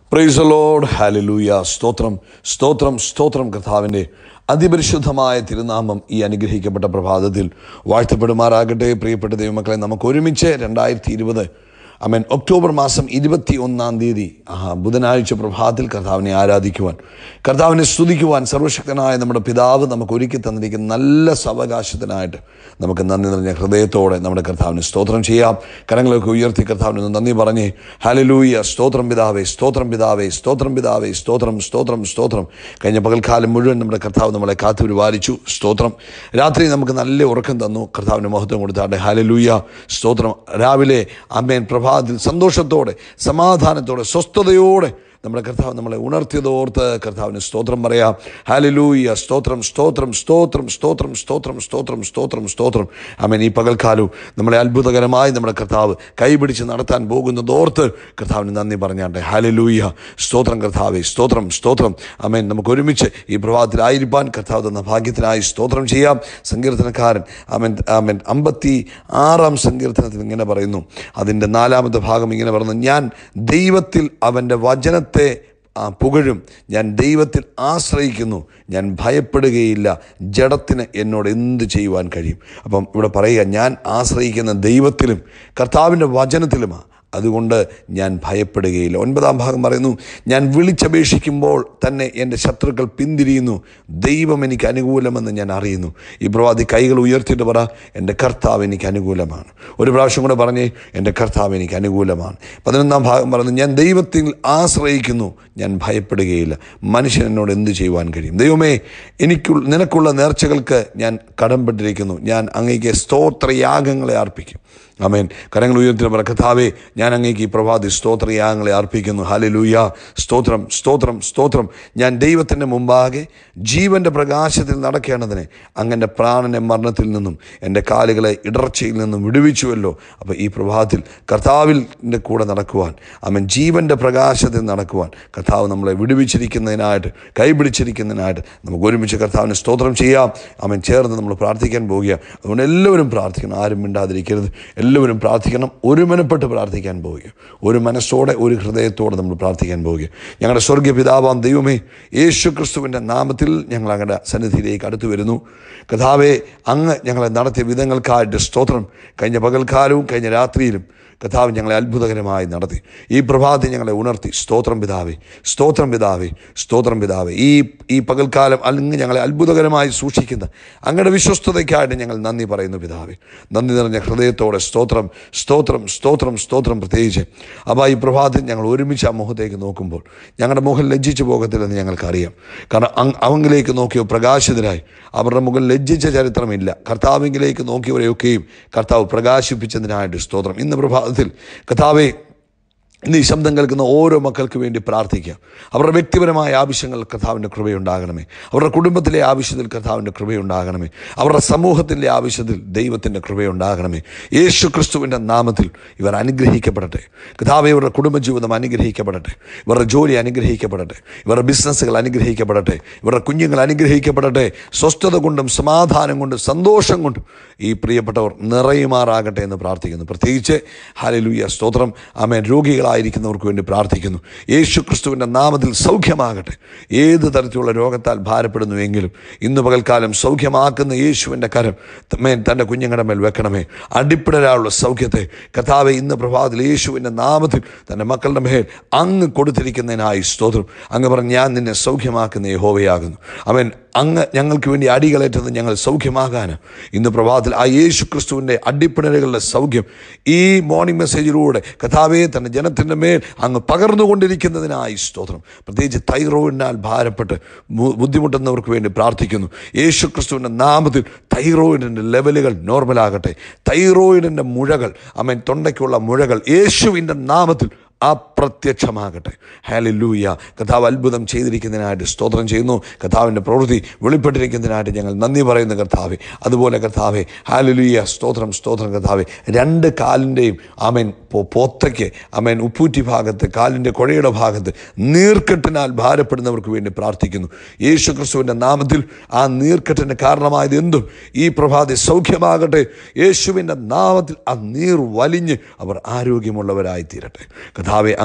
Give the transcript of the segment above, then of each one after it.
price load hallelujah സ്തോത്രം സ്തോത്രം സ്തോത്രം കർത്താവിൻ്റെ അതിപരിശുദ്ധമായ തിരുനാമം ഈ അനുഗ്രഹിക്കപ്പെട്ട പ്രഭാതത്തിൽ വാഴ്ത്തപ്പെടുമാറാകട്ടെ പ്രിയപ്പെട്ട ദൈവമക്കളെ നമുക്ക് ഒരുമിച്ച് രണ്ടായിരത്തി ഇരുപത് അമേൻ ഒക്ടോബർ മാസം ഇരുപത്തി ഒന്നാം തീയതി ആ ബുധനാഴ്ച പ്രഭാതത്തിൽ കർത്താവിനെ ആരാധിക്കുവാൻ കർത്താവിനെ സ്തുതിക്കുവാൻ സർവശക്തനായ നമ്മുടെ പിതാവ് നമുക്ക് ഒരുക്കി തന്നിരിക്കുന്ന നല്ല സവകാശത്തിനായിട്ട് നമുക്ക് നന്ദി നിറഞ്ഞ ഹൃദയത്തോടെ നമ്മുടെ കർത്താവിന് സ്തോത്രം ചെയ്യാം കരങ്ങളൊക്കെ ഉയർത്തി കർത്താവിന് ഒന്ന് നന്ദി പറഞ്ഞ് ഹലലൂയ സ്തോത്രം പിതാവേ സ്തോത്രം പിതാവേ സ്തോത്രം പിതാവേ സ്തോത്രം സ്തോത്രം സ്തോത്രം കഴിഞ്ഞ പകൽക്കാലം മുഴുവൻ നമ്മുടെ കർത്താവ് നമ്മളെ കാത്തു പരിപാലിച്ചു സ്തോത്രം രാത്രി നമുക്ക് നല്ല ഉറക്കം തന്നു കർത്താവിന് മഹത്വം കൊടുത്താട്ടെ ഹലലൂയ സ്തോത്രം രാവിലെ അമ്മേൻ പ്രഭാതത്തിൽ സന്തോഷത്തോടെ സമാധാനത്തോടെ സ്വസ്ഥതയോടെ നമ്മുടെ കർത്താവ് നമ്മളെ ഉണർത്തിയതോർത്ത് കർത്താവിന് സ്തോത്രം പറയാം ഹാലലൂയ സ്തോത്രം സ്തോത്രം സ്തോത്രം സ്തോത്രം സ്തോത്രം സ്തോത്രം സ്തോത്രം സ്തോത്രം അമേൻ ഈ പകൽക്കാലവും നമ്മളെ അത്ഭുതകരമായി നമ്മുടെ കർത്താവ് കൈപിടിച്ച് നടത്താൻ പോകുന്നതോർത്ത് കർത്താവിന് നന്ദി പറഞ്ഞാട്ടെ ഹാലലൂയ സ്തോത്രം കർത്താവെ സ്തോത്രം സ്തോത്രം അമേൻ നമുക്ക് ഒരുമിച്ച് ഈ പ്രഭാതത്തിലായിരിക്കാൻ കർത്താവ് തന്ന ഭാഗ്യത്തിനായി സ്തോത്രം ചെയ്യാം സങ്കീർത്തനക്കാരൻ അമൻ അമൻ അമ്പത്തി ആറാം സങ്കീർത്തനത്തിൽ ഇങ്ങനെ പറയുന്നു അതിൻ്റെ നാലാമത്തെ ഭാഗം ഇങ്ങനെ പറയുന്നു ഞാൻ ദൈവത്തിൽ അവൻ്റെ വചനത്തെ ആ, പുകഴും ഞാൻ ദൈവത്തിൽ ആശ്രയിക്കുന്നു ഞാൻ ഭയപ്പെടുകയില്ല ജഡത്തിന് എന്നോട് എന്ത് ചെയ്യുവാൻ കഴിയും അപ്പം ഇവിടെ പറയുക ഞാൻ ആശ്രയിക്കുന്ന ദൈവത്തിലും കർത്താവിൻ്റെ വചനത്തിലുമാണ് അതുകൊണ്ട് ഞാൻ ഭയപ്പെടുകയില്ല ഒൻപതാം ഭാഗം പറയുന്നു ഞാൻ വിളിച്ചപേക്ഷിക്കുമ്പോൾ തന്നെ എൻ്റെ ശത്രുക്കൾ പിന്തിരിയുന്നു ദൈവം എനിക്ക് അനുകൂലമെന്ന് ഞാൻ അറിയുന്നു ഈ പ്രവാദി കൈകൾ ഉയർത്തിയിട്ട് പറ എൻ്റെ കർത്താവ് എനിക്ക് അനുകൂലമാണ് ഒരു പ്രാവശ്യം കൂടെ പറഞ്ഞേ എൻ്റെ കർത്താവ് എനിക്ക് അനുകൂലമാണ് പതിനൊന്നാം ഭാഗം പറയുന്നു ഞാൻ ദൈവത്തിൽ ആശ്രയിക്കുന്നു ഞാൻ ഭയപ്പെടുകയില്ല മനുഷ്യൻ എന്നോട് എന്ത് ചെയ്യുവാൻ കഴിയും ദൈവമേ എനിക്കുള്ള നിനക്കുള്ള നേർച്ചകൾക്ക് ഞാൻ കടംപെട്ടിരിക്കുന്നു ഞാൻ അങ്ങേക്ക് സ്തോത്രയാഗങ്ങളെ അർപ്പിക്കും അമേൻ കരങ്ങൾ ഉയർത്തി പറ കഥാവേ ഞാൻ അങ്ങേക്ക് ഈ പ്രഭാതി സ്തോത്രയാഗങ്ങളെ അർപ്പിക്കുന്നു ഹാലലൂയ സ്തോത്രം സ്തോത്രം സ്തോത്രം ഞാൻ ദൈവത്തിൻ്റെ മുമ്പാകെ ജീവൻ്റെ പ്രകാശത്തിൽ നടക്കേണ്ടതിന് അങ്ങൻ്റെ പ്രാണനെ മരണത്തിൽ നിന്നും എൻ്റെ കാലുകളെ ഇടർച്ചയിൽ നിന്നും വിടുവിച്ചുവല്ലോ അപ്പോൾ ഈ പ്രഭാതത്തിൽ കർത്താവിൻ്റെ കൂടെ നടക്കുവാൻ അവൻ ജീവൻ്റെ പ്രകാശത്തിൽ നടക്കുവാൻ കർത്താവ് നമ്മളെ വിടുവിച്ചിരിക്കുന്നതിനായിട്ട് കൈപിടിച്ചിരിക്കുന്നതിനായിട്ട് നമുക്ക് ഒരുമിച്ച് കർത്താവിന് സ്തോത്രം ചെയ്യാം അവൻ ചേർന്ന് നമ്മൾ പ്രാർത്ഥിക്കാൻ പോവുക അതുകൊണ്ട് എല്ലാവരും പ്രാർത്ഥിക്കണം ആരും മിണ്ടാതിരിക്കരുത് എല്ലാവരും പ്രാർത്ഥിക്കണം ഒരുമനപ്പെട്ട് പ്രാർത്ഥിക്കാൻ പോവുക ഒരു മനസ്സോടെ ഒരു ഹൃദയത്തോടെ നമ്മൾ പ്രാർത്ഥിക്കാൻ പോവുക ഞങ്ങളുടെ സ്വർഗീയ പിതാവാം ദൈവമേ യേശു ക്രിസ്തുവിൻ്റെ നാമത്തിൽ ഞങ്ങൾ അങ്ങയുടെ സന്നിധിയിലേക്ക് അടുത്തു വരുന്നു കഥാവെ അങ്ങ് ഞങ്ങളെ നടത്തിയ വിധങ്ങൾക്കായിട്ട് സ്തോത്രം കഴിഞ്ഞ പകൽക്കാലവും കഴിഞ്ഞ രാത്രിയിലും കഥാവ് ഞങ്ങളെ അത്ഭുതകരമായി നടത്തി ഈ പ്രഭാതത്തിൽ ഞങ്ങളെ ഉണർത്തി സ്തോത്രം പിതാവേ സ്തോത്രം പിതാവേ സ്തോത്രം പിതാവേ ഈ ഈ പകൽക്കാലം അങ്ങ് ഞങ്ങളെ അത്ഭുതകരമായി സൂക്ഷിക്കുന്ന അങ്ങയുടെ വിശ്വസ്തതയ്ക്കായിട്ട് ഞങ്ങൾ നന്ദി പറയുന്നു പിതാവേ നന്ദി നിറഞ്ഞ ഹൃദയത്തോടെ സ്തോത്രം സ്തോത്രം സ്തോത്രം സ്തോത്രം പ്രത്യേകിച്ച് അപ്പോൾ ഈ പ്രഭാതത്തിൽ ഞങ്ങൾ ഒരുമിച്ച് ആ മുഖത്തേക്ക് നോക്കുമ്പോൾ ഞങ്ങളുടെ മുഖം ലജ്ജിച്ചു പോകത്തില്ലെന്ന് ഞങ്ങൾക്കറിയാം കാരണം അങ് അവങ്കിലേക്ക് നോക്കിയോ പ്രകാശിതരായി അവരുടെ മുഖം ലജ്ജിച്ച ചരിത്രമില്ല കർത്താവിങ്കിലേക്ക് നോക്കിയവരെയൊക്കെയും കർത്താവ് പ്രകാശിപ്പിച്ചതിനായിട്ട് സ്തോത്രം ഇന്ന് പ്രഭാതത്തിൽ കർത്താവെ ഇന്ന് ഈ ശബ്ദം കേൾക്കുന്ന ഓരോ മക്കൾക്ക് വേണ്ടി പ്രാർത്ഥിക്കാം അവരുടെ വ്യക്തിപരമായ ആവശ്യങ്ങൾ കർത്താവിൻ്റെ കൃപയുണ്ടാകണമേ അവരുടെ കുടുംബത്തിലെ ആവശ്യത്തിൽ കർത്താവിൻ്റെ കൃപയുണ്ടാകണമേ അവരുടെ സമൂഹത്തിൻ്റെ ആവശ്യത്തിൽ ദൈവത്തിൻ്റെ കൃപയുണ്ടാകണമേ യേശു ക്രിസ്തുവിൻ്റെ നാമത്തിൽ ഇവർ അനുഗ്രഹിക്കപ്പെടട്ടെ കർത്താവ് ഇവരുടെ കുടുംബജീവിതം അനുഗ്രഹിക്കപ്പെടട്ടെ ഇവരുടെ ജോലി അനുഗ്രഹിക്കപ്പെടട്ടെ ഇവരുടെ ബിസിനസ്സുകൾ അനുഗ്രഹിക്കപ്പെടട്ടെ ഇവരുടെ കുഞ്ഞുങ്ങൾ അനുഗ്രഹിക്കപ്പെടട്ടെ സ്വസ്ഥത കൊണ്ടും സമാധാനം കൊണ്ടും സന്തോഷം കൊണ്ടും ഈ പ്രിയപ്പെട്ടവർ നിറയുമാറാകട്ടെ എന്ന് പ്രാർത്ഥിക്കുന്നു പ്രത്യേകിച്ച് ഹാലലൂയ സ്തോത്രം ആമേൻ രോഗികളായിരിക്കുന്നവർക്ക് വേണ്ടി പ്രാർത്ഥിക്കുന്നു യേശു ക്രിസ്തുവിൻ്റെ നാമത്തിൽ സൗഖ്യമാകട്ടെ ഏത് തരത്തിലുള്ള രോഗത്താൽ ഭാരപ്പെടുന്നുവെങ്കിലും ഇന്ന് പകൽക്കാലം സൗഖ്യമാക്കുന്ന യേശുവിൻ്റെ കരം മേൻ തൻ്റെ കുഞ്ഞുങ്ങളുടെ മേൽ വെക്കണമേ അടിപ്പിടരാനുള്ള സൗഖ്യത്തെ കഥാവെ ഇന്ന് പ്രഭാതത്തിൽ യേശുവിൻ്റെ നാമത്തിൽ തൻ്റെ മക്കളുടെ മേൽ അങ്ങ് കൊടുത്തിരിക്കുന്നതിനായി സ്തോത്രം അങ്ങ് പറഞ്ഞ് ഞാൻ നിന്നെ സൗഖ്യമാക്കുന്ന യഹോവയാകുന്നു അവൻ അങ്ങ് ഞങ്ങൾക്ക് വേണ്ടി അടികളേറ്റത് ഞങ്ങൾ സൗഖ്യമാകാൻ ഇന്ന് പ്രഭാതത്തിൽ ആ യേശു ക്രിസ്തുവിൻ്റെ അടിപ്പിണരുകളുടെ സൗഖ്യം ഈ മോർണിംഗ് മെസ്സേജിലൂടെ കഥാവെ തൻ്റെ ജനത്തിൻ്റെ മേൽ അങ്ങ് പകർന്നുകൊണ്ടിരിക്കുന്നതിനായി സ്തോത്രം പ്രത്യേകിച്ച് തൈറോയിഡിനാൽ ഭാരപ്പെട്ട് ബു- ബുദ്ധിമുട്ടുന്നവർക്ക് വേണ്ടി പ്രാർത്ഥിക്കുന്നു യേശു ക്രിസ്തുവിൻ്റെ നാമത്തിൽ തൈറോയിഡിൻ്റെ ലെവലുകൾ നോർമലാകട്ടെ തൈറോയിഡിൻ്റെ മുഴകൾ അമ്മൻ തൊണ്ടയ്ക്കുള്ള മുഴകൾ യേശുവിൻ്റെ നാമത്തിൽ അപ്രത്യക്ഷമാകട്ടെ ഹാലിലൂയ കഥാവ് അത്ഭുതം ചെയ്തിരിക്കുന്നതിനായിട്ട് സ്തോത്രം ചെയ്യുന്നു കഥാവിൻ്റെ പ്രവൃത്തി വെളിപ്പെട്ടിരിക്കുന്നതിനായിട്ട് ഞങ്ങൾ നന്ദി പറയുന്നു കർത്താവെ അതുപോലെ കർത്താവെ ഹാലിലൂയ സ്തോത്രം സ്തോത്രം കർത്താവെ രണ്ട് കാലിൻ്റെയും ആമേൻ പോ പോത്തയ്ക്ക് ആമേൻ ഉപ്പൂറ്റി ഭാഗത്ത് കാലിൻ്റെ കുഴയുടെ ഭാഗത്ത് നീർക്കെട്ടിനാൽ ഭാരപ്പെടുന്നവർക്ക് വേണ്ടി പ്രാർത്ഥിക്കുന്നു യേശു ക്രിസ്തുവിൻ്റെ നാമത്തിൽ ആ നീർക്കെട്ടിന് കാരണമായത് എന്തും ഈ പ്രഭാതി സൗഖ്യമാകട്ടെ യേശുവിൻ്റെ നാമത്തിൽ ആ നീർ വലിഞ്ഞ് അവർ ആരോഗ്യമുള്ളവരായി തീരട്ടെ കഥാവെ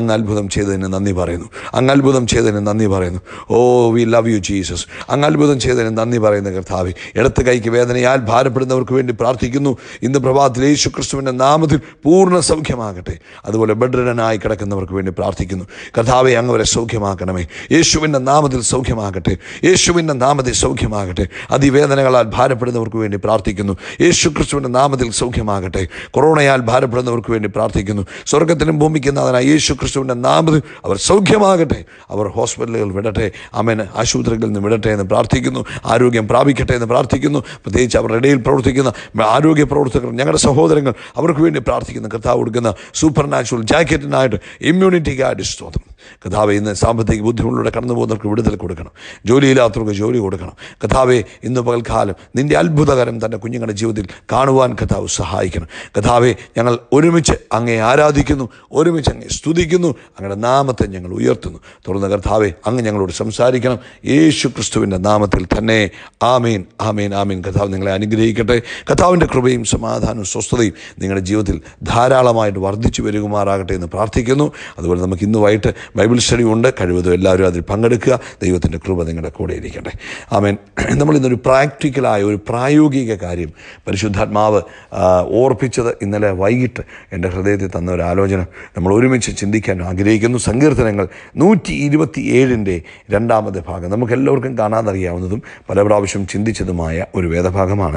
അങ്ങ് അത്ഭുതം ചെയ്തതിന് നന്ദി പറയുന്നു അങ്ങ് അത്ഭുതം ചെയ്തതിന് നന്ദി പറയുന്നു oh we love you Jesus അങ്ങ് അത്ഭുതം ചെയ്തതിന് നന്ദി പറയുന്ന കർത്താവ് ഇടത്ത് കൈക്ക് വേദനയാൽ ഭാരപ്പെടുന്നവർക്ക് വേണ്ടി പ്രാർത്ഥിക്കുന്നു ഇന്ന് പ്രഭാതത്തിൽ യേശു ക്രിസ്തുവിൻ്റെ നാമത്തിൽ പൂർണ്ണ സൗഖ്യമാകട്ടെ അതുപോലെ ബെഡ്രിഡനായി കിടക്കുന്നവർക്ക് വേണ്ടി പ്രാർത്ഥിക്കുന്നു കർത്താവെ അങ്ങ് അവരെ സൗഖ്യമാക്കണമേ യേശുവിൻ്റെ നാമത്തിൽ സൗഖ്യമാകട്ടെ യേശുവിൻ്റെ നാമത്തിൽ സൗഖ്യമാകട്ടെ അതിവേദനകളാൽ ഭാരപ്പെടുന്നവർക്ക് വേണ്ടി പ്രാർത്ഥിക്കുന്നു യേശു ക്രിസ്തുവിൻ്റെ നാമത്തിൽ സൗഖ്യമാകട്ടെ കൊറോണയാൽ ഭാരപ്പെടുന്നവർക്ക് വേണ്ടി പ്രാർത്ഥിക്കുന്നു സ്വർഗത്തിനും ഭൂമിക്കും നാഥനായ യേശു ക്രിസ്തുവിൻ്റെ നാമത്തിൽ അവർ സൗഖ്യമാകട്ടെ അവർ ഹോസ്പിറ്റലുകൾ വിടട്ടെ അമേൻ ആശുപത്രികളിൽ നിന്ന് വിടട്ടെ എന്ന് പ്രാർത്ഥിക്കുന്നു ആരോഗ്യം പ്രാപിക്കട്ടെ എന്ന് പ്രാർത്ഥിക്കുന്നു പ്രത്യേകിച്ച് അവരുടെ ഇടയിൽ പ്രവർത്തിക്കുന്ന ആരോഗ്യ പ്രവർത്തകർ ഞങ്ങളുടെ സഹോദരങ്ങൾ അവർക്ക് വേണ്ടി പ്രാർത്ഥിക്കുന്ന കർത്താവ് കൊടുക്കുന്ന സൂപ്പർ നാച്ചുറൽ ജാക്കറ്റിനായിട്ട് ഇമ്മ്യൂണിറ്റിക്കായിട്ട് സ്തോത്രം കഥാവെ ഇന്ന് സാമ്പത്തിക ബുദ്ധിമുട്ടിലൂടെ കടന്നു പോകുന്നവർക്ക് വിടുതൽ കൊടുക്കണം ജോലിയില്ലാത്തവർക്ക് ജോലി കൊടുക്കണം കഥാവെ ഇന്ന് പകൽക്കാലം നിന്റെ അത്ഭുതകരം തൻ്റെ കുഞ്ഞുങ്ങളുടെ ജീവിതത്തിൽ കാണുവാൻ കഥാവ് സഹായിക്കണം കഥാവെ ഞങ്ങൾ ഒരുമിച്ച് അങ്ങേ ആരാധിക്കുന്നു ഒരുമിച്ച് അങ്ങേ സ്തുതിക്കുന്നു അങ്ങയുടെ നാമത്തെ ഞങ്ങൾ ഉയർത്തുന്നു തുടർന്ന് കർത്താവെ അങ്ങ് ഞങ്ങളോട് സംസാരിക്കണം യേശു ക്രിസ്തുവിൻ്റെ നാമത്തിൽ തന്നെ ആമീൻ ആമീൻ ആമീൻ കഥാവ് നിങ്ങളെ അനുഗ്രഹിക്കട്ടെ കഥാവിൻ്റെ കൃപയും സമാധാനവും സ്വസ്ഥതയും നിങ്ങളുടെ ജീവിതത്തിൽ ധാരാളമായിട്ട് വർദ്ധിച്ചു വരികുമാറാകട്ടെ എന്ന് പ്രാർത്ഥിക്കുന്നു അതുപോലെ നമുക്ക് ഇന്ന് വൈകിട്ട് ബൈബിൾ സ്റ്റഡി ഉണ്ട് കഴിവതും എല്ലാവരും അതിൽ പങ്കെടുക്കുക ദൈവത്തിൻ്റെ കൃപ നിങ്ങളുടെ കൂടെ ഇരിക്കട്ടെ ആമേൻ നമ്മൾ ഇന്നൊരു പ്രാക്ടിക്കലായ ഒരു പ്രായോഗിക കാര്യം പരിശുദ്ധാത്മാവ് ആ, ഓർപ്പിച്ചത് ഇന്നലെ വൈകിട്ട് എൻ്റെ ഹൃദയത്തിൽ തന്ന ഒരു ആലോചന നമ്മൾ ഒരുമിച്ച് ചിന്തിക്കാൻ ആഗ്രഹിക്കുന്നു സങ്കീർത്തനങ്ങൾ നൂറ്റി ഇരുപത്തി ഏഴിൻ്റെ രണ്ടാമത്തെ ഭാഗം നമുക്ക് എല്ലാവർക്കും കാണാതറിയാവുന്നതും പല പ്രാവശ്യം ചിന്തിച്ചതുമായ ഒരു വേദഭാഗമാണ്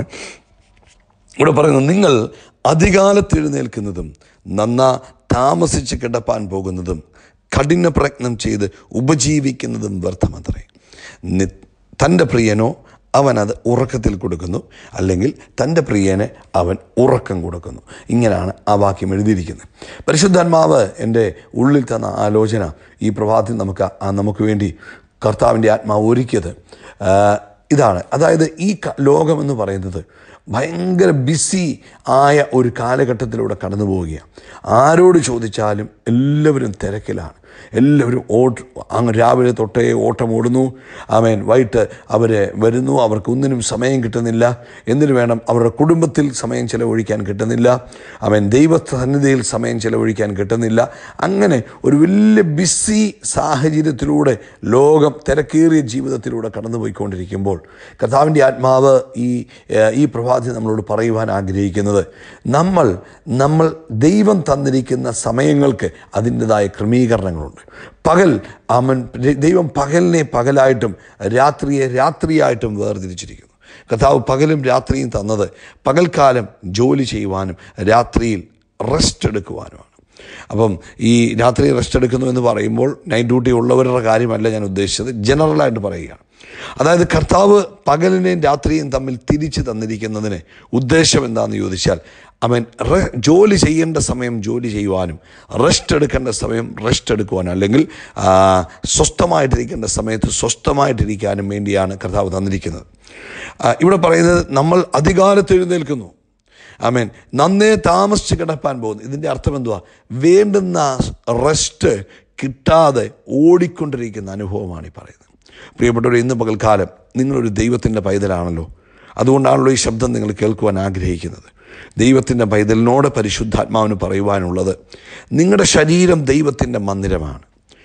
ഇവിടെ പറയുന്നു നിങ്ങൾ അധികാലത്ത് എഴുന്നേൽക്കുന്നതും നന്നാ താമസിച്ച് കിടപ്പാൻ പോകുന്നതും കഠിന പ്രയത്നം ചെയ്ത് ഉപജീവിക്കുന്നതും വ്യർത്ഥമത്രേ നി- തൻ്റെ പ്രിയനോ അവൻ അത് ഉറക്കത്തിൽ കൊടുക്കുന്നു അല്ലെങ്കിൽ തൻ്റെ പ്രിയന് അവൻ ഉറക്കം കൊടുക്കുന്നു ഇങ്ങനെയാണ് ആ വാക്യം എഴുതിയിരിക്കുന്നത് പരിശുദ്ധാത്മാവ് എൻ്റെ ഉള്ളിൽ തന്ന ആലോചന ഈ പ്രഭാതത്തിൽ നമുക്ക് ആ നമുക്ക് വേണ്ടി കർത്താവിൻ്റെ ആത്മാവ് ഒരുക്കിയത് ആ, ഇതാണ് അതായത് ഈ ക- ലോകമെന്ന് പറയുന്നത് ഭയങ്കര ബിസി ആയ ഒരു കാലഘട്ടത്തിലൂടെ കടന്നു പോവുകയാണ് ആരോട് ചോദിച്ചാലും എല്ലാവരും തിരക്കിലാണ് എല്ലാവരും ഓട്ട് അങ്ങ് രാവിലെ തൊട്ടേ ഓട്ടം ഓടുന്നു ആമേൻ വൈകിട്ട് അവർ വരുന്നു അവർക്ക് ഒന്നിനും സമയം കിട്ടുന്നില്ല എന്തിനു വേണം അവരുടെ കുടുംബത്തിൽ സമയം ചിലവഴിക്കാൻ കിട്ടുന്നില്ല അവൻ ദൈവ സന്നിധിയിൽ സമയം ചിലവഴിക്കാൻ കിട്ടുന്നില്ല അങ്ങനെ ഒരു വലിയ ബിസി സാഹചര്യത്തിലൂടെ ലോകം തിരക്കേറിയ ജീവിതത്തിലൂടെ കടന്നുപോയിക്കൊണ്ടിരിക്കുമ്പോൾ കർത്താവിൻ്റെ ആത്മാവ് ഈ ഏഹ്, ഈ പ്രഭാതി നമ്മളോട് പറയുവാൻ ആഗ്രഹിക്കുന്നത് നമ്മൾ നമ്മൾ ദൈവം തന്നിരിക്കുന്ന സമയങ്ങൾക്ക് അതിൻ്റെതായ ക്രമീകരണങ്ങളുണ്ട് പകൽ അവൻ ദൈവം പകലിനെ പകലായിട്ടും രാത്രിയെ രാത്രിയായിട്ടും വേർതിരിച്ചിരിക്കുന്നു കർത്താവ് പകലും രാത്രിയും തന്നത് പകൽക്കാലം ജോലി ചെയ്യുവാനും രാത്രിയിൽ റെസ്റ്റ് എടുക്കുവാനുമാണ് അപ്പം ഈ രാത്രി റെസ്റ്റ് എടുക്കുന്നു എന്ന് പറയുമ്പോൾ നൈറ്റ് ഡ്യൂട്ടി ഉള്ളവരുടെ കാര്യമല്ല ഞാൻ ഉദ്ദേശിച്ചത് ജനറലായിട്ട് പറയുകയാണ് അതായത് കർത്താവ് പകലിനെയും രാത്രിയും തമ്മിൽ തിരിച്ചു തന്നിരിക്കുന്നതിന് ഉദ്ദേശം എന്താണെന്ന് ചോദിച്ചാൽ അവൻ റെ- ജോലി ചെയ്യേണ്ട സമയം ജോലി ചെയ്യുവാനും റെസ്റ്റ് എടുക്കേണ്ട സമയം റെസ്റ്റ് എടുക്കുവാനും അല്ലെങ്കിൽ ആ, സ്വസ്ഥമായിട്ടിരിക്കേണ്ട സമയത്ത് സ്വസ്ഥമായിട്ടിരിക്കാനും വേണ്ടിയാണ് കർത്താവ് തന്നിരിക്കുന്നത് ആ, ഇവിടെ പറയുന്നത് നമ്മൾ അധികാരത്ത് എഴുന്നേൽക്കുന്നു ആമേൻ നന്നേ താമസിച്ച് കിടപ്പാൻ പോകുന്നു ഇതിൻ്റെ അർത്ഥം എന്തുവാ വേണ്ടുന്ന റെസ്റ്റ് കിട്ടാതെ ഓടിക്കൊണ്ടിരിക്കുന്ന അനുഭവമാണ് ഈ പറയുന്നത് പ്രിയപ്പെട്ടവർ ഇന്ന് പകൽക്കാലം നിങ്ങളൊരു ദൈവത്തിൻ്റെ പൈതലാണല്ലോ അതുകൊണ്ടാണല്ലോ ഈ ശബ്ദം നിങ്ങൾ കേൾക്കുവാൻ ആഗ്രഹിക്കുന്നത് ദൈവത്തിൻ്റെ പൈതലിനോട് പരിശുദ്ധാത്മാവിന് പറയുവാനുള്ളത് നിങ്ങളുടെ ശരീരം ദൈവത്തിൻ്റെ മന്ദിരമാണ്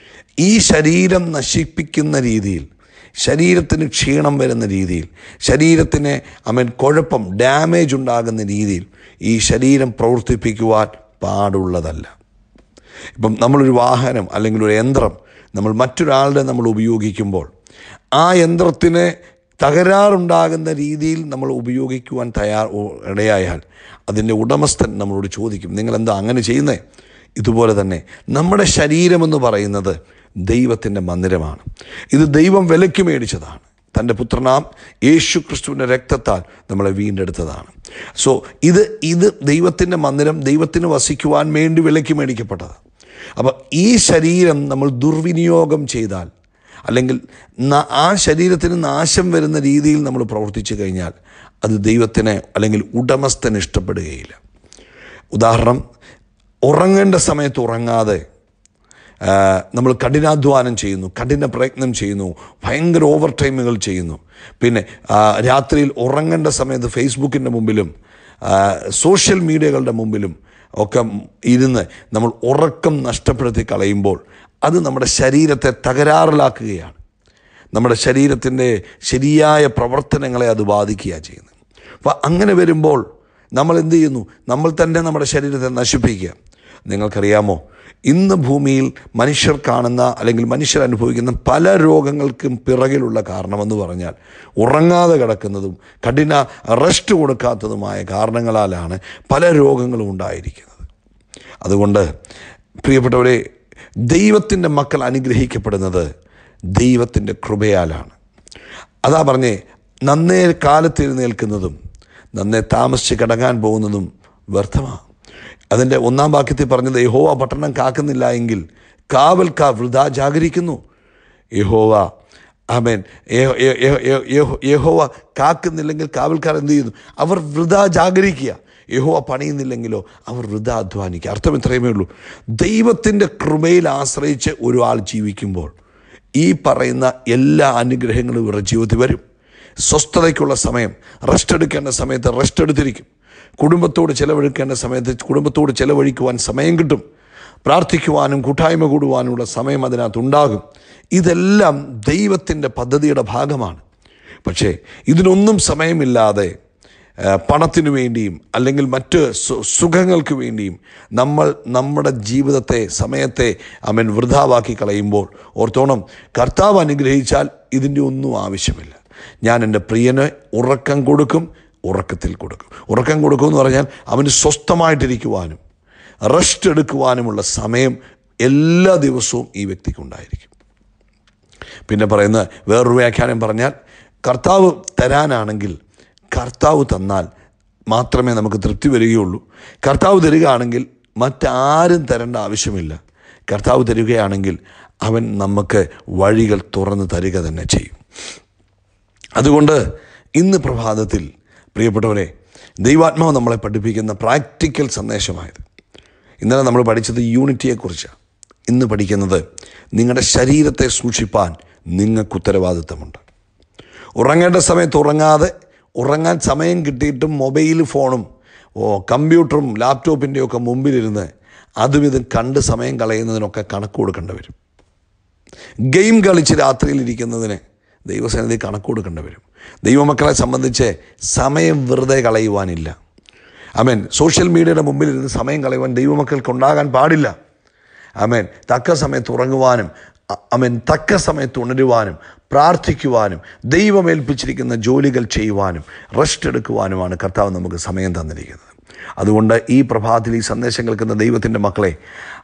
ഈ ശരീരം നശിപ്പിക്കുന്ന രീതിയിൽ ശരീരത്തിന് ക്ഷീണം വരുന്ന രീതിയിൽ ശരീരത്തിന് അവൻ കുഴപ്പം ഡാമേജ് ഉണ്ടാകുന്ന രീതിയിൽ ഈ ശരീരം പ്രവർത്തിപ്പിക്കുവാൻ പാടുള്ളതല്ല ഇപ്പം നമ്മളൊരു വാഹനം അല്ലെങ്കിൽ ഒരു യന്ത്രം നമ്മൾ മറ്റൊരാളുടെ നമ്മൾ ഉപയോഗിക്കുമ്പോൾ ആ യന്ത്രത്തിന് തകരാറുണ്ടാകുന്ന രീതിയിൽ നമ്മൾ ഉപയോഗിക്കുവാൻ തയ്യാർ ഓ- ഇടയായാൽ അതിൻ്റെ ഉടമസ്ഥൻ നമ്മളോട് ചോദിക്കും നിങ്ങൾ എന്താ അങ്ങനെ ചെയ്യുന്നത് ഇതുപോലെ തന്നെ നമ്മുടെ ശരീരമെന്ന് പറയുന്നത് ദൈവത്തിൻ്റെ മന്ദിരമാണ് ഇത് ദൈവം വിലയ്ക്ക് മേടിച്ചതാണ് തൻ്റെ പുത്രനാം യേശു ക്രിസ്തുവിൻ്റെ രക്തത്താൽ നമ്മളെ വീണ്ടെടുത്തതാണ് സോ ഇത് ഇത് ദൈവത്തിൻ്റെ മന്ദിരം ദൈവത്തിന് വസിക്കുവാൻ വേണ്ടി വിലയ്ക്ക് മേടിക്കപ്പെട്ടതാണ് അപ്പോൾ ഈ ശരീരം നമ്മൾ ദുർവിനിയോഗം ചെയ്താൽ അല്ലെങ്കിൽ ന- ആ ശരീരത്തിന് നാശം വരുന്ന രീതിയിൽ നമ്മൾ പ്രവർത്തിച്ചു കഴിഞ്ഞാൽ അത് ദൈവത്തിന് അല്ലെങ്കിൽ ഉടമസ്ഥന് ഇഷ്ടപ്പെടുകയില്ല ഉദാഹരണം ഉറങ്ങേണ്ട സമയത്ത് ഉറങ്ങാതെ ആ, നമ്മൾ കഠിനാധ്വാനം ചെയ്യുന്നു കഠിന പ്രയത്നം ചെയ്യുന്നു ഭയങ്കര ഓവർ ടൈമുകൾ ചെയ്യുന്നു പിന്നെ ആ, രാത്രിയിൽ ഉറങ്ങേണ്ട സമയത്ത് ഫേസ്ബുക്കിൻ്റെ മുമ്പിലും ആ, സോഷ്യൽ മീഡിയകളുടെ മുമ്പിലും ഒക്കെ ഇരുന്ന് നമ്മൾ ഉറക്കം നഷ്ടപ്പെടുത്തി കളയുമ്പോൾ അത് നമ്മുടെ ശരീരത്തെ തകരാറിലാക്കുകയാണ് നമ്മുടെ ശരീരത്തിൻ്റെ ശരിയായ പ്രവർത്തനങ്ങളെ അത് ബാധിക്കുകയാണ് ചെയ്യുന്നത് അപ്പോൾ അങ്ങനെ വരുമ്പോൾ നമ്മൾ എന്ത് ചെയ്യുന്നു നമ്മൾ തന്നെ നമ്മുടെ ശരീരത്തെ നശിപ്പിക്കുക നിങ്ങൾക്കറിയാമോ ഇന്ന് ഭൂമിയിൽ മനുഷ്യർ കാണുന്ന അല്ലെങ്കിൽ മനുഷ്യർ അനുഭവിക്കുന്ന പല രോഗങ്ങൾക്കും പിറകിലുള്ള കാരണമെന്ന് പറഞ്ഞാൽ ഉറങ്ങാതെ കിടക്കുന്നതും കഠിന റെസ്റ്റ് കൊടുക്കാത്തതുമായ കാരണങ്ങളാലാണ് പല രോഗങ്ങളും ഉണ്ടായിരിക്കുന്നത് അതുകൊണ്ട് പ്രിയപ്പെട്ടവരെ ദൈവത്തിൻ്റെ മക്കൾ അനുഗ്രഹിക്കപ്പെടുന്നത് ദൈവത്തിൻ്റെ കൃപയാലാണ് അതാ പറഞ്ഞേ നന്നേ കാലത്ത് എഴുന്നേൽക്കുന്നതും നന്നേ താമസിച്ച് കിടങ്ങാൻ പോകുന്നതും വ്യർത്ഥമാണ് അതിൻ്റെ ഒന്നാം വാക്യത്തിൽ പറഞ്ഞത് യഹോവ പട്ടണം കാക്കുന്നില്ല എങ്കിൽ കാവൽക്കാർ വൃഥാ ജാഗരിക്കുന്നു യഹോവ ആമേൻ യഹോ- യഹോ- യഹോ- യഹോ- യഹോവ കാക്കുന്നില്ലെങ്കിൽ കാവൽക്കാർ എന്ത് ചെയ്യുന്നു അവർ വൃഥാ ജാഗരിക്കുക യഹോവ പണിയുന്നില്ലെങ്കിലോ അവർ വൃഥാ അധ്വാനിക്കുക അർത്ഥം ഇത്രയുമേ ഉള്ളൂ ദൈവത്തിൻ്റെ കൃപയിൽ ആശ്രയിച്ച് ഒരാൾ ജീവിക്കുമ്പോൾ ഈ പറയുന്ന എല്ലാ അനുഗ്രഹങ്ങളും ഇവരുടെ ജീവിതത്തിൽ വരും സ്വസ്ഥതയ്ക്കുള്ള സമയം റെസ്റ്റ് എടുക്കേണ്ട സമയത്ത് റെസ്റ്റ് എടുത്തിരിക്കും കുടുംബത്തോട് ചിലവഴിക്കേണ്ട സമയത്ത് കുടുംബത്തോട് ചിലവഴിക്കുവാൻ സമയം കിട്ടും പ്രാർത്ഥിക്കുവാനും കൂട്ടായ്മ കൂടുവാനുമുള്ള സമയം അതിനകത്തുണ്ടാകും ഇതെല്ലാം ദൈവത്തിൻ്റെ പദ്ധതിയുടെ ഭാഗമാണ് പക്ഷേ ഇതിനൊന്നും സമയമില്ലാതെ ആ, പണത്തിനു വേണ്ടിയും അല്ലെങ്കിൽ മറ്റ് സു- സുഖങ്ങൾക്ക് വേണ്ടിയും നമ്മൾ നമ്മുടെ ജീവിതത്തെ സമയത്തെ അവൻ വൃഥാവാക്കി കളയുമ്പോൾ ഓർത്തോണം കർത്താവ് അനുഗ്രഹിച്ചാൽ ഇതിൻ്റെ ഒന്നും ആവശ്യമില്ല ഞാൻ എൻ്റെ പ്രിയന് ഉറക്കം കൊടുക്കും ഉറക്കത്തിൽ കൊടുക്കും ഉറക്കം കൊടുക്കും എന്ന് പറഞ്ഞാൽ അവന് സ്വസ്ഥമായിട്ടിരിക്കുവാനും റെസ്റ്റ് എടുക്കുവാനുമുള്ള സമയം എല്ലാ ദിവസവും ഈ വ്യക്തിക്കുണ്ടായിരിക്കും പിന്നെ പറയുന്ന വേറൊരു വ്യാഖ്യാനം പറഞ്ഞാൽ കർത്താവ് തരാനാണെങ്കിൽ കർത്താവ് തന്നാൽ മാത്രമേ നമുക്ക് തൃപ്തി വരികയുള്ളൂ കർത്താവ് തരികയാണെങ്കിൽ മറ്റാരും തരേണ്ട ആവശ്യമില്ല കർത്താവ് തരികയാണെങ്കിൽ അവൻ നമുക്ക് വഴികൾ തുറന്ന് തരിക തന്നെ ചെയ്യും അതുകൊണ്ട് ഇന്ന് പ്രഭാതത്തിൽ പ്രിയപ്പെട്ടവരെ ദൈവാത്മാവ് നമ്മളെ പഠിപ്പിക്കുന്ന പ്രാക്ടിക്കൽ സന്ദേശമായത് ഇന്നലെ നമ്മൾ പഠിച്ചത് യൂണിറ്റിയെക്കുറിച്ചാണ് ഇന്ന് പഠിക്കുന്നത് നിങ്ങളുടെ ശരീരത്തെ സൂക്ഷിപ്പാൻ നിങ്ങൾക്ക് ഉത്തരവാദിത്തമുണ്ട് ഉറങ്ങേണ്ട സമയത്ത് ഉറങ്ങാതെ ഉറങ്ങാൻ സമയം കിട്ടിയിട്ടും മൊബൈൽ ഫോണും ഓ കമ്പ്യൂട്ടറും ലാപ്ടോപ്പിൻ്റെയും ഒക്കെ മുമ്പിലിരുന്ന് അതും ഇതും കണ്ട് സമയം കളയുന്നതിനൊക്കെ കണക്ക് കൊടുക്കേണ്ടി വരും ഗെയിം കളിച്ച് രാത്രിയിൽ ഇരിക്കുന്നതിന് ദൈവസന്നിധി കണക്ക് കൊടുക്കേണ്ടി വരും ദൈവമക്കളെ സംബന്ധിച്ച് സമയം വെറുതെ കളയുവാനില്ല അമേൻ സോഷ്യൽ മീഡിയയുടെ മുമ്പിൽ ഇരുന്ന് സമയം കളയുവാൻ ദൈവമക്കൾക്ക് ഉണ്ടാകാൻ പാടില്ല അമേൻ തക്ക സമയത്ത് ഉറങ്ങുവാനും അ- അമേൻ തക്ക സമയത്ത് ഉണരുവാനും പ്രാർത്ഥിക്കുവാനും ദൈവമേൽപ്പിച്ചിരിക്കുന്ന ജോലികൾ ചെയ്യുവാനും റെസ്റ്റ് എടുക്കുവാനുമാണ് കർത്താവ് നമുക്ക് സമയം തന്നിരിക്കുന്നത് അതുകൊണ്ട് ഈ പ്രഭാതത്തിൽ ഈ സന്ദേശം കേൾക്കുന്ന ദൈവത്തിൻ്റെ മക്കളെ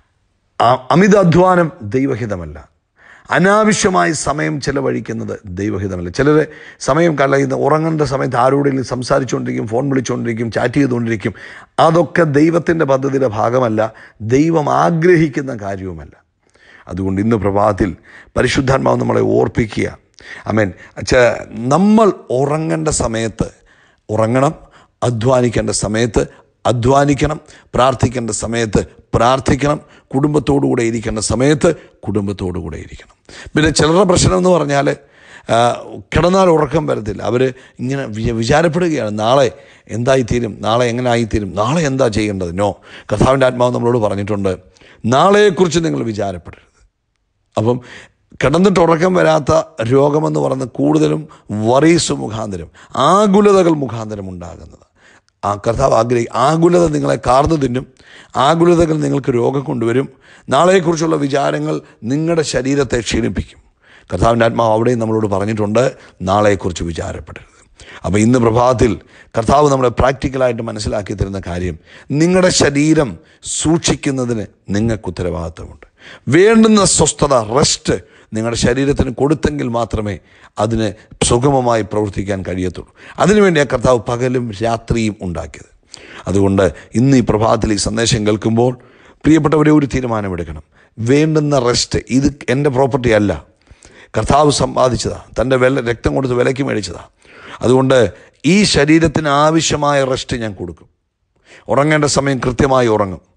ആ- അമിത അധ്വാനം ദൈവഹിതമല്ല അനാവശ്യമായി സമയം ചെലവഴിക്കുന്നത് ദൈവഹിതമല്ല ചിലർ സമയം കളയുന്ന ഉറങ്ങേണ്ട സമയത്ത് ആരോടെങ്കിലും സംസാരിച്ചുകൊണ്ടിരിക്കും ഫോൺ വിളിച്ചുകൊണ്ടിരിക്കും ചാറ്റ് ചെയ്തുകൊണ്ടിരിക്കും അതൊക്കെ ദൈവത്തിൻ്റെ പദ്ധതിയുടെ ഭാഗമല്ല ദൈവം ആഗ്രഹിക്കുന്ന കാര്യവുമല്ല അതുകൊണ്ട് ഇന്ന് പ്രഭാതത്തിൽ പരിശുദ്ധാത്മാവ് നമ്മളെ ഓർപ്പിക്കുക അമേൻ ച നമ്മൾ ഉറങ്ങേണ്ട സമയത്ത് ഉറങ്ങണം അധ്വാനിക്കേണ്ട സമയത്ത് അധ്വാനിക്കണം പ്രാർത്ഥിക്കേണ്ട സമയത്ത് പ്രാർത്ഥിക്കണം കുടുംബത്തോടുകൂടെ ഇരിക്കേണ്ട സമയത്ത് കുടുംബത്തോടുകൂടെ ഇരിക്കണം പിന്നെ ചിലരുടെ പ്രശ്നം എന്ന് പറഞ്ഞാൽ ആ, കിടന്നാൽ ഉറക്കം വരത്തില്ല അവർ ഇങ്ങനെ വിച- വിചാരപ്പെടുകയാണ് നാളെ എന്തായിത്തീരും നാളെ എങ്ങനെ ആയിത്തീരും നാളെ എന്താ ചെയ്യേണ്ടത് നോ കഥാവിൻ്റെ ആത്മാവ് നമ്മളോട് പറഞ്ഞിട്ടുണ്ട് നാളെക്കുറിച്ച് നിങ്ങൾ വിചാരപ്പെടരുത് അപ്പം കിടന്നിട്ട് ഉറക്കം വരാത്ത രോഗമെന്ന് പറയുന്നത് കൂടുതലും വറീസ് മുഖാന്തരം ആകുലതകൾ മുഖാന്തരം ഉണ്ടാകുന്നത് ആ കർത്താവ് ആഗ്രഹി ആകുലത നിങ്ങളെ കാർന്നു തിന്നും ആകുലതകൾ നിങ്ങൾക്ക് രോഗം കൊണ്ടുവരും നാളെക്കുറിച്ചുള്ള വിചാരങ്ങൾ നിങ്ങളുടെ ശരീരത്തെ ക്ഷീണിപ്പിക്കും കർത്താവിൻ്റെ ആത്മാവ് അവിടെയും നമ്മളോട് പറഞ്ഞിട്ടുണ്ട് നാളെക്കുറിച്ച് വിചാരപ്പെടരുത് അപ്പോൾ ഇന്ന് പ്രഭാതത്തിൽ കർത്താവ് നമ്മളെ പ്രാക്ടിക്കലായിട്ട് മനസ്സിലാക്കി തരുന്ന കാര്യം നിങ്ങളുടെ ശരീരം സൂക്ഷിക്കുന്നതിന് നിങ്ങൾക്ക് ഉത്തരവാദിത്തമുണ്ട് വേണ്ടുന്ന സ്വസ്ഥത റെസ്റ്റ് നിങ്ങളുടെ ശരീരത്തിന് കൊടുത്തെങ്കിൽ മാത്രമേ അതിന് സുഗമമായി പ്രവർത്തിക്കാൻ കഴിയത്തുള്ളൂ അതിനുവേണ്ടി ആ കർത്താവ് പകലും രാത്രിയും ഉണ്ടാക്കിയത് അതുകൊണ്ട് ഇന്ന് ഈ പ്രഭാതത്തിൽ ഈ സന്ദേശം കേൾക്കുമ്പോൾ പ്രിയപ്പെട്ടവരെ ഒരു തീരുമാനമെടുക്കണം വേണ്ടുന്ന റെസ്റ്റ് ഇത് എൻ്റെ പ്രോപ്പർട്ടി അല്ല കർത്താവ് സമ്പാദിച്ചതാ തൻ്റെ വില രക്തം കൊടുത്ത് വിലയ്ക്ക് മേടിച്ചതാ അതുകൊണ്ട് ഈ ശരീരത്തിന് ആവശ്യമായ റെസ്റ്റ് ഞാൻ കൊടുക്കും ഉറങ്ങേണ്ട സമയം കൃത്യമായി ഉറങ്ങും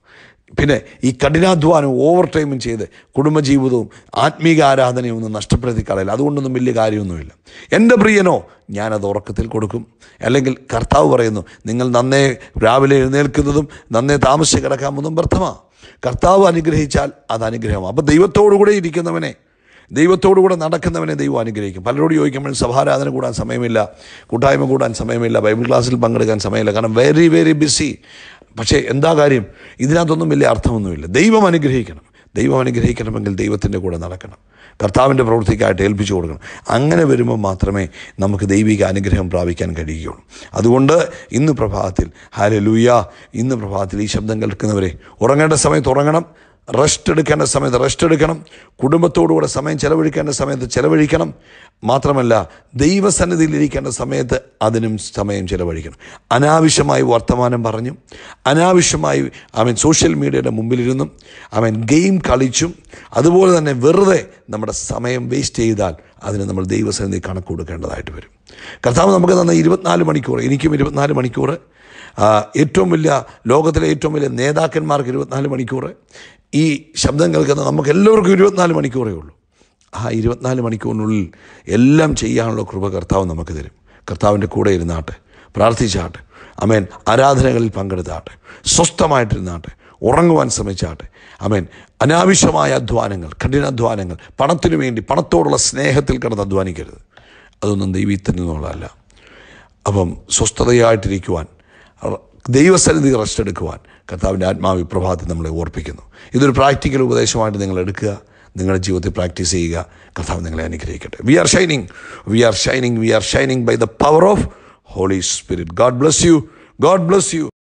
പിന്നെ ഈ കഠിനാധ്വാനവും ഓവർ ടൈമും ചെയ്ത് കുടുംബജീവിതവും ആത്മീക ആരാധനയും ഒന്നും നഷ്ടപ്പെടുത്തി കളയില്ല അതുകൊണ്ടൊന്നും വലിയ കാര്യമൊന്നുമില്ല എൻ്റെ പ്രിയനോ ഞാനത് ഉറക്കത്തിൽ കൊടുക്കും അല്ലെങ്കിൽ കർത്താവ് പറയുന്നു നിങ്ങൾ നന്നേ രാവിലെ എഴുന്നേൽക്കുന്നതും നന്നേ താമസിച്ച് കിടക്കാമെന്നും വ്യർത്ഥമാണ് കർത്താവ് അനുഗ്രഹിച്ചാൽ അത് അനുഗ്രഹമാണ് അപ്പോൾ ദൈവത്തോടു കൂടെ ഇരിക്കുന്നവനെ ദൈവത്തോടു കൂടെ നടക്കുന്നവനെ ദൈവം അനുഗ്രഹിക്കും പലരോട് ചോദിക്കുമ്പോൾ സഭാരാധന കൂടാൻ സമയമില്ല കൂട്ടായ്മ കൂടാൻ സമയമില്ല ബൈബിൾ ക്ലാസ്സിൽ പങ്കെടുക്കാൻ സമയമില്ല കാരണം വെരി വെരി ബിസി പക്ഷേ എന്താ കാര്യം ഇതിനകത്തൊന്നും വലിയ അർത്ഥമൊന്നുമില്ല ദൈവം അനുഗ്രഹിക്കണം ദൈവം അനുഗ്രഹിക്കണമെങ്കിൽ ദൈവത്തിൻ്റെ കൂടെ നടക്കണം കർത്താവിൻ്റെ പ്രവൃത്തിക്കായിട്ട് ഏൽപ്പിച്ചു കൊടുക്കണം അങ്ങനെ വരുമ്പോൾ മാത്രമേ നമുക്ക് ദൈവിക അനുഗ്രഹം പ്രാപിക്കാൻ കഴിയുകയുള്ളൂ അതുകൊണ്ട് ഇന്ന് പ്രഭാതത്തിൽ ഹാലെ ലൂയ ഇന്ന് പ്രഭാതത്തിൽ ഈ ശബ്ദം കേൾക്കുന്നവരെ ഉറങ്ങേണ്ട സമയത്ത് ഉറങ്ങണം റെസ്റ്റ് എടുക്കേണ്ട സമയത്ത് റെസ്റ്റ് എടുക്കണം കുടുംബത്തോടുകൂടെ സമയം ചെലവഴിക്കേണ്ട സമയത്ത് ചെലവഴിക്കണം മാത്രമല്ല ദൈവസന്നിധിയിൽ ഇരിക്കേണ്ട സമയത്ത് അതിനും സമയം ചെലവഴിക്കണം അനാവശ്യമായി വർത്തമാനം പറഞ്ഞും അനാവശ്യമായി അവൻ സോഷ്യൽ മീഡിയയുടെ മുമ്പിലിരുന്നും അവൻ ഗെയിം കളിച്ചും അതുപോലെ തന്നെ വെറുതെ നമ്മുടെ സമയം വേസ്റ്റ് ചെയ്താൽ അതിന് നമ്മൾ ദൈവസന്നിധി കണക്ക് കൊടുക്കേണ്ടതായിട്ട് വരും കർത്താവ് നമുക്ക് തന്ന ഇരുപത്തിനാല് മണിക്കൂർ എനിക്കും ഇരുപത്തിനാല് മണിക്കൂർ ആ, ഏറ്റവും വലിയ ലോകത്തിലെ ഏറ്റവും വലിയ നേതാക്കന്മാർക്ക് ഇരുപത്തിനാല് മണിക്കൂർ ഈ ശബ്ദം കേൾക്കുന്ന നമുക്ക് എല്ലാവർക്കും ഇരുപത്തിനാല് മണിക്കൂറേ ഉള്ളൂ ആ ഇരുപത്തിനാല് മണിക്കൂറിനുള്ളിൽ എല്ലാം ചെയ്യാനുള്ള കൃപ കർത്താവ് നമുക്ക് തരും കർത്താവിൻ്റെ കൂടെ ഇരുന്നാട്ടെ പ്രാർത്ഥിച്ചാട്ടെ അമേൻ ആരാധനകളിൽ പങ്കെടുത്താട്ടെ സ്വസ്ഥമായിട്ടിരുന്നാട്ടെ ഉറങ്ങുവാൻ ശ്രമിച്ചാട്ടെ അമേൻ അനാവശ്യമായ അധ്വാനങ്ങൾ കഠിനാധ്വാനങ്ങൾ പണത്തിനു വേണ്ടി പണത്തോടുള്ള സ്നേഹത്തിൽ കിടന്ന് അധ്വാനിക്കരുത് അതൊന്നും ദൈവത്തിൽ നിന്നുള്ളതല്ല അപ്പം സ്വസ്ഥതയായിട്ടിരിക്കുവാൻ റ- ദൈവസന്നിധി റെസ്റ്റ് എടുക്കുവാൻ കർത്താവിൻ്റെ ആത്മാവ് ഈ പ്രഭാതത്തിൽ നമ്മളെ ഓർപ്പിക്കുന്നു ഇതൊരു പ്രാക്ടിക്കൽ ഉപദേശമായിട്ട് നിങ്ങൾ എടുക്കുക നിങ്ങളുടെ ജീവിതത്തിൽ പ്രാക്ടീസ് ചെയ്യുക കർത്താവ് നിങ്ങളെ അനുഗ്രഹിക്കട്ടെ we are shining we are shining we are shining by the power of holy spirit God bless you God bless U